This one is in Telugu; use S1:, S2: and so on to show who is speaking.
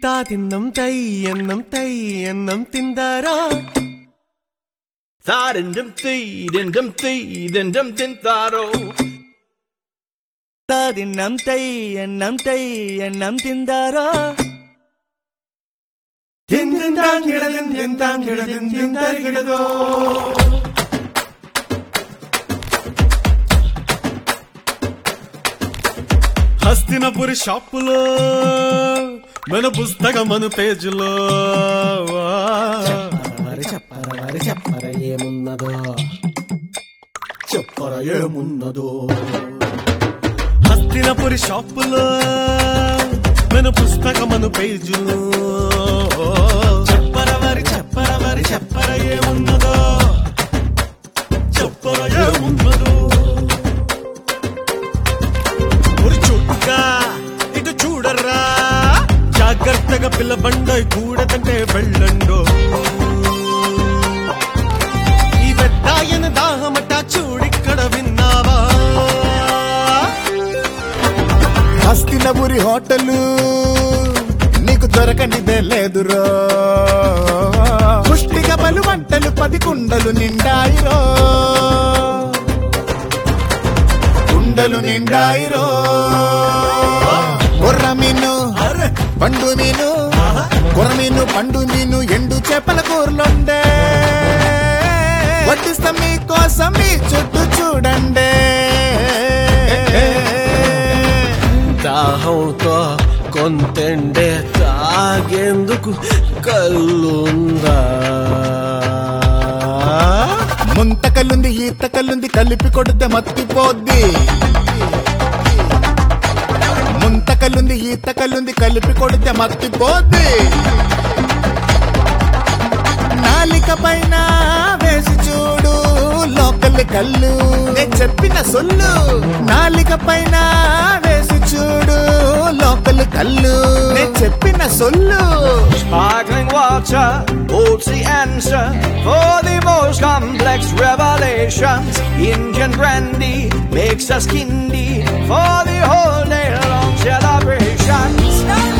S1: తా తిన్నం తై ఎన్నం తై ఎన్నం తిందారా
S2: Tharindum thidindum thidindum tintaro.
S3: తా తిన్నం తై ఎన్నం తై ఎన్నం తిందారా
S1: తిందిందాంగిడదిన్ తిందాంగిడదిన్ తిందరిగిడదో హస్తినపురి షాపులో మన పుస్తకమను పేజీలో
S4: మరి చెప్పర మరి చెప్పర ఏమున్నదో చెప్పర ఏమున్నదో
S1: హస్తినపురి షాపులో మన పుస్తకమను పేజీలో చెప్పర మరి చెప్పర మరి చెప్పర ఏమున్నదో చెప్పర ఏమున్నదో ఒరి చుట్టుగా ఇటు చూడర్రా జాగ్రత్తగా పిల్లబండ కూడదంటే వెళ్ళండో ఈ పెద్దాయన దాహమట చూడిక్కడ విన్నావా
S4: హస్తినపురి హోటల్ నీకు దొరకనిదే లేదురో పుష్టిగా పలు వంటలు పది కుండలు నిండాయిరో కుండలు నిండాయిరో కొర్ర మీను పండు మీను కొర్ర మీను పండు మీను ఎండు చేపల కూరలుండే వడ్డిస్తాం మీకోసం మీ చుట్టూ చూడండి
S5: దాహంతో కొంతెండే తాగేందుకు కల్లుందా
S4: ముంతకల్లుంది ఈతకల్లుంది కలిపి కొడితే మత్తిపోద్ది ముంతకల్లుంది ఈతకల్లుంది కలిపి కొడితే మత్తిపోద్ది నాలిక పైన వేసి చూడు లోకల్ కళ్ళు నేను చెప్పిన సొల్లు నాలిక పైన వేసి చూడు లోకల్ కళ్ళు నేను చెప్పిన సొల్లు
S2: Sparkling water holds the answer for the most complex revelations. Indian brandy makes us kindy for the whole day long celebrations.